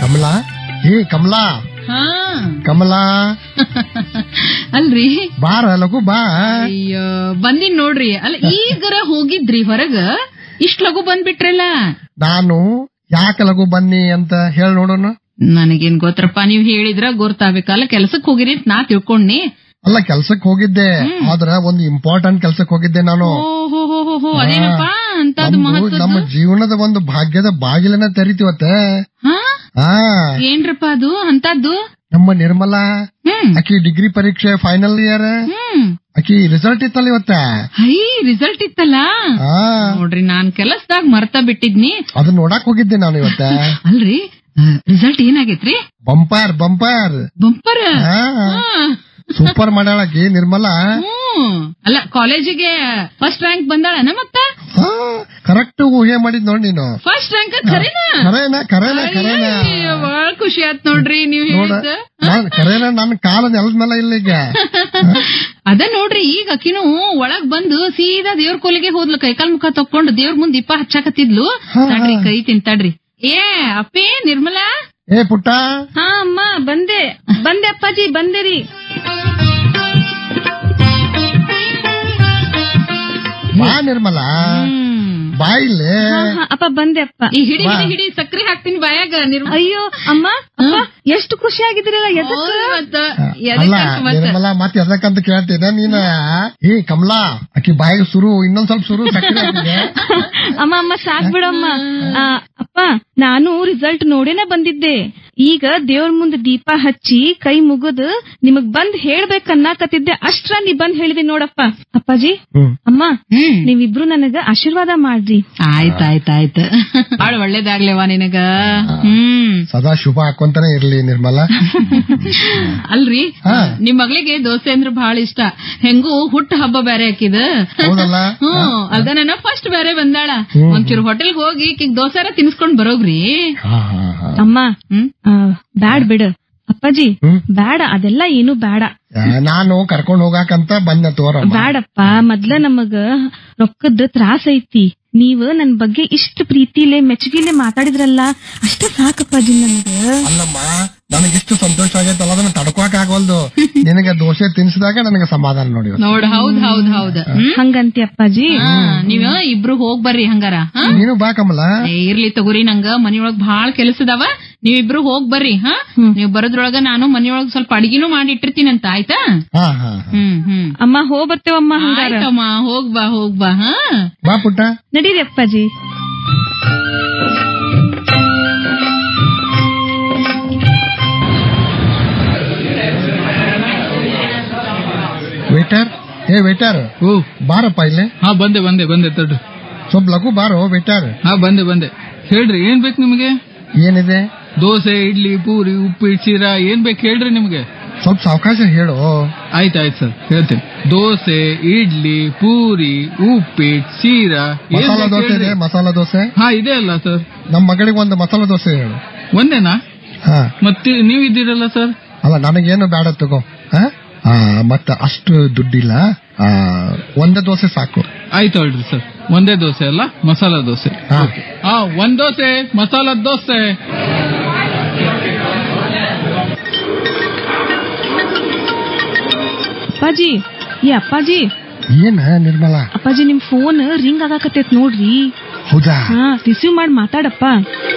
ಕಮಲಾ ಏ ಕಮಲಾ ಹಾ ಕಮಲಾ ಅಲ್ರಿ ಬಾರ ಲಘು ಬಾ ಅಯ್ಯೋ ಬಂದಿನ್ ನೋಡ್ರಿ ಅಲ್ಲ ಈಗರ ಹೋಗಿದ್ರಿ ಹೊರಗ ಇಷ್ಟ್ ಲಘು ಬಂದ್ಬಿಟ್ರಲ್ಲ ನಾನು ಯಾಕೆ ಲಘು ಬನ್ನಿ ಅಂತ ಹೇಳಿ ನೋಡೋಣ ನನಗೇನ್ ಗೊತ್ತರಪ್ಪ ನೀವ್ ಹೇಳಿದ್ರ ಗೊತ್ತಾಗ್ಬೇಕಲ್ಲ ಕೆಲ್ಸಕ್ ಹೋಗಿರಿ ಅಂತ ನಾ ತಿಳ್ಕೊಂಡ್ನಿ ಅಲ್ಲ ಕೆಲ್ಸಕ್ ಹೋಗಿದ್ದೆ ಆದ್ರ ಒಂದು ಇಂಪಾರ್ಟೆಂಟ್ ಕೆಲ್ಸಕ್ ಹೋಗಿದ್ದೆ ನಾನು ಓಹೋ ಹೋ ಹೋ ಹೋ ಅದೇನಪ್ಪ ಅಂತದ್ ನಮ್ದು- ಮಹತ್ವದ್ದು ನಮ್ಮ ಜೀವನದ ಒಂದು ಭಾಗ್ಯದ ಬಾಗಿಲನ್ನ ತೆರಿತೀವತ್ತೆ ಹಾ ಹಾ ಏನ್ರಪ್ಪ ಅದು ಅಂತದ್ದು ನಮ್ಮ ನಿರ್ಮಲಾ ಹ್ಮ್ ಆಕಿ ಡಿಗ್ರಿ ಪರೀಕ್ಷೆ ಫೈನಲ್ ಇಯರ್ ಹ್ಮ್ ಆಕಿ ರಿಸಲ್ಟ್ ಇತ್ತಲ್ಲ ಇವತ್ತ ಹೈ ರಿಸಲ್ಟ್ ಇತ್ತಲ್ಲ ಹಾ ನೋಡ್ರಿ ನಾನ್ ಕೆಲಸದಾಗ ಮರ್ತ ಬಿಟ್ಟಿದ್ನಿ ಅದನ್ನ ನೋಡಕ್ ಹೋಗಿದ್ದೆ ನಾನು ಇವತ್ತ ಅಲ್ರಿ ರಿಸಲ್ಟ್ ಏನಾಗೈತ್ರಿ ಬಂಪರ್ ಬಂಪರ್ ಬಂಪರ್ ಹಾ ಸೂಪರ್ ಮಾಡ್ಯಾಳಕಿ ನಿರ್ಮಲಾ ಹ್ಮ್ ಅಲ್ಲ ಕಾಲೇಜಿಗೆ ಫಸ್ಟ್ ರ್ಯಾಂಕ್ ಬಂದಾಳನ ಮತ್ತ ಹಾ ಕರೆಕ್ಟ್ ಊಹೆ ಮಾಡಿದ್ ನೋಡ್ ನೀನು ಫಸ್ಟ್ ರ್ಯಾಂಕ್ ಖರೇನಾ ಕರೇನ ಕರೇನ ಕರೇನ ಅಯ್ಯಯ್ಯೋ, ಬಾಳ್ ಖುಷಿ ಆತ್ ನೋಡ್ರಿ ನೀವ್ ನೋಡ ಹೇಳಿದ್ದ ನಾನ್ ಕರೇನ ನನ್ನ ಕಾಲ ನೆಲದ ಮೇಲೆ ಇಲ್ಲ ಈಗ ಅದ ನೋಡ್ರಿ ಈಗ ಅಕಿನು ಒಳಗ್ ಬಂದು ಸೀದಾ ದೇವ್ರ ಕೊಲಿಗೆ ಹೋದ್ಲು ಕೈಕಾಲ್ ಮುಖ ತಕ್ಕೊಂಡು ದೇವ್ರ ಮುಂದ್ ದೀಪ ಹಚ್ಚಾಕತ್ತಿದ್ಲು ಹಾ. ತಡ್ರಿ ಕೈ ತಿಂತಾಡ್ರಿ ಏ ಅಪ್ಪಿ ನಿರ್ಮಲಾ ಏ ಪುಟ್ಟ ಹಾ ಅಮ್ಮ ಬಂದೆ ಬಂದೆ ಅಪ್ಪಾಜಿ ಬಂದೆ ರೀ ಬಾ ನಿರ್ಮಲಾ ಬಾ ಇಲ್ಲಿ ಅಪ್ಪ ಬಂದೆ ಅಪ್ಪ ಈ ಹಿಡಿ ಬಾ. ಹಿಡಿ ಹಿಡಿ ಸಕ್ರಿ ಹಾಕ್ತೀನಿ ಬಾಯಾಗ ನಿರ್ಮಲಾ ಅಯ್ಯೋ ಅಮ್ಮ ಅಪ್ಪ ಎಷ್ಟು ಖುಷಿ ಆಗಿದ್ದೀರಲ್ಲ ಎದಕ್ ಹೌದು ಮತ್ತ. ಅಲ್ಲ ಎದಕ್ಕಂತ ಮತ್ತ? ನಿರ್ಮಲಾ ಮತ್ ಎದಕ್ಕಂತ ಕೇಳ್ತಿದ್ದ ನೀನ ಏ ಕಮಲಾ ಆಕಿ ಬಾಯಿಗೆ ಸುರು ಇನ್ನೊಂದ್ ಸ್ವಲ್ಪ ಸುರು ಸಕ್ಕರೆ ಹಾಕಿದೆ ಅಮ್ಮ ಅಮ್ಮ ಸಾಕ್ ಬಿಡಮ್ಮ ಆ, ಅಪ್ಪ ನಾನು ರಿಸಲ್ಟ್ ನೋಡೇನೆ ಬಂದಿದ್ದೆ ಈಗ ದೇವ್ರ ಮುಂದೆ ದೀಪ ಹಚ್ಚಿ ಕೈ ಮುಗಿದು ನಿಮಗ್ ಬಂದ್ ಹೇಳ್ಬೇಕನ್ನಾಕತ್ತಿದ್ದೆ ಅಷ್ಟ್ರ ನೀ ಬಂದ್ ಹೇಳಿದಿ ನೋಡಪ್ಪ ಅಪ್ಪಾಜಿ ಹ್ಮ್ ಅಮ್ಮ ಹ್ಮ್ ನೀವಿಬ್ರು ನನಗ ಆಶೀರ್ವಾದ ಮಾಡ್ರಿ ಆಯ್ತ್ ಆಯ್ತ್ ಆಯ್ತ್ ಬಾಳ ಒಳ್ಳೇದಾಗ್ಲೇವಾ ನಿನಗ ಹ್ಮ್ ಸದಾ ಶುಭ ಹಾಕೊಂತಾನೆ ಇರ್ಲಿ ನಿರ್ಮಲಾ ಅಲ್ರಿ ಹಾ. ನಿಮ್ ಮಗಳಿಗೆ ದೋಸೆ ಅಂದ್ರೆ ಬಹಳ ಇಷ್ಟ ಹೆಂಗೂ ಹುಟ್ಟ ಹಬ್ಬ ಬೇರೆ ಹಾಕಿದ ಹೌದಲ್ಲ ಹ್ಮ್ ಅದನ್ನ ಫಸ್ಟ್ ಬೇರೆ ಬಂದಾಳ ಹ್ಮ್. ಒಂಚೂರು ಹೋಟೆಲ್ಗೆ ಹೋಗಿ ಈಕಿಗ್ ದೋಸೆರ ತಿನ್ಸ್ಕೊಂಡ್ ಬರೋಗ್ರಿ ಹಾ ಹಾ ಹಾ ಅಮ್ಮ ಹ್ಮ್ ಆ, ಬ್ಯಾಡ್ ಬಿಡು ಅಪ್ಪಾಜಿ ಹ್ಮ್. ಬ್ಯಾಡ ಅದೆಲ್ಲ ಏನು ಬ್ಯಾಡ ಆ, ನಾನು ಕರ್ಕೊಂಡ್ ಹೋಗಾಕಂತ ಬಂದೆ ತೋರ ಬ್ಯಾಡಪ್ಪ ಮೊದ್ಲ ನಮಗ ರೊಕ್ಕದ ತ್ರಾಸ ಐತಿ ನೀವ್ ನನ್ ಬಗ್ಗೆ ಇಷ್ಟ ಪ್ರೀತಿಲೆ ಮೆಚ್ಚುಗಿಲೆ ಮಾತಾಡಿದ್ರಲ್ಲ ಅಷ್ಟ ಸಾಕಪ್ಪಾಜಿ ನನ್ಗ ಅಲ್ಲಮ್ಮ ನನಗಿಷ್ಟು ಸಂತೋಷ ಆಗೈತಲ್ಲ ಅದನ್ನ ತಡ್ಕೋಕ್ ಆಗವಲ್ದು ನಿನಗೆ ದೋಸೆ ತಿನ್ಸಿದಾಗ ನನಗೆ ಸಮಾಧಾನ ನೋಡಿ ಇವತ್ತು. ನೋಡ್ ಹೌದ್ ಹೌದ್ ಹೌದ್ ಹ್ಮ್ ಹಂಗಂತಿ ಅಪ್ಪಾಜಿ ಹಾ, ನೀವ್ ಇಬ್ರು ಹೋಗ್ ಬರ್ರಿ ಹಂಗಾರ ಹಾ? ನೀನು ಬಾ ಕಮಲ ಏ, ಇರ್ಲಿ ತಗೋರಿ ನಂಗ ಮನಿಯೊಳಗ್ ಭಾಳ ಕೆಲಸದವ ನೀವಿಬ್ರು ಹೋಗ್ ಬರ್ರಿ ಹಾ ನೀವ್ ಬರೋದ್ರೊಳಗ ನಾನು ಮನಿಯೊಳಗ್ ಸ್ವಲ್ಪ ಅಡಿಗೆನೂ ಮಾಡಿ ಇಟ್ಟಿರ್ತೀನಂತ ಆಯ್ತಾ ಹಾ ಹಾ ಹಾ. ಹ್ಮ್ ಹ್ಮ್ ಅಮ್ಮ ಹೋ ಬರ್ತೇವಮ್ಮ ಹಂಗಾರ ಆಯ್ತಮ್ಮ ಹೋಗ್ ಬಾ ಹೋಗ್ ಬಾ ಹಾ ಬಾ ಪುಟ್ಟ ನಡೀರಿ ಅಪ್ಪಾಜಿ ವೇಟರ್ ಏ ವೇಟರ್ ಓ ಬಾರಪ್ಪ ಇಲ್ಲಿ ಹಾ ಬಂದೆ ಬಂದೆ ಬಂದೆ ತಡ್ರಿ ಸ್ವಲ್ಪ ಲಘು ಬಾರೋ ವೇಟರ್ ಹಾ ಬಂದೆ ಬಂದೆ ಹೇಳ್ರಿ ಏನ್ ಬೇಕು ನಿಮಗೆ ಏನಿದೆ ದೋಸೆ ಇಡ್ಲಿ ಪೂರಿ ಉಪ್ಪಿಟ್ಟು ಶೀರಾ ಏನ್ ಬೇಕು ಹೇಳ್ರಿ ನಿಮ್ಗೆ ಸ್ವಲ್ಪ ಸಾವಕಾಶ ಹೇಳು ಆಯ್ತು ಆಯ್ತು ಸರ್ ಹೇಳ್ತೇನೆ ದೋಸೆ ಇಡ್ಲಿ ಪೂರಿ ಉಪ್ಪಿಟ್ಟು ಶೀರಾ ಏನ್ ಮಸಾಲ ಬೇಕು ದೋಸೆ ಇದೆ ಹೇಳ್ರಿ? ಮಸಾಲ ದೋಸೆ ಹಾ ಇದೆ ಅಲ್ಲ ಸರ್ ನಮ್ಮ ಮಗಳಿಗೆ ಒಂದು ಮಸಾಲ ದೋಸೆ ಹೇಳು ಒಂದೇನಾ ಹಾ ಮತ್ತೆ ನೀವ್ ಇದ್ದೀರಲ್ಲ ಸರ್ ಅಲ್ಲ ನನಗೇನು ಬೇಡ ತಗೋ ಹಾ ಆ, ಮತ್ತ ಅಷ್ಟು ದುಡ್ಡಿಲ್ಲ ಆ, ಒಂದೇ ದೋಸೆ ಸಾಕು ಆಯ್ತು ಹೇಳ್ರಿ ಸರ್ ಒಂದೇ ದೋಸೆ ಅಲ್ಲ ಮಸಾಲ ದೋಸೆ ಹಾ. ಹಾ ಒಂದ್ ದೋಸೆ ಮಸಾಲ ದೋಸೆ ಅಪ್ಪಾಜಿ ಏ ಅಪ್ಪಾಜಿ ಏನ ನಿರ್ಮಲಾ ಅಪ್ಪಾಜಿ ನಿಮ್ ಫೋನ್ ರಿಂಗ್ ಆಗಾಕತ್ತೈತ್ ನೋಡ್ರಿ ಹೌದಾ ಹಾ ರಿಸೀವ್ ಮಾಡಿ ಮಾತಾಡಪ್ಪ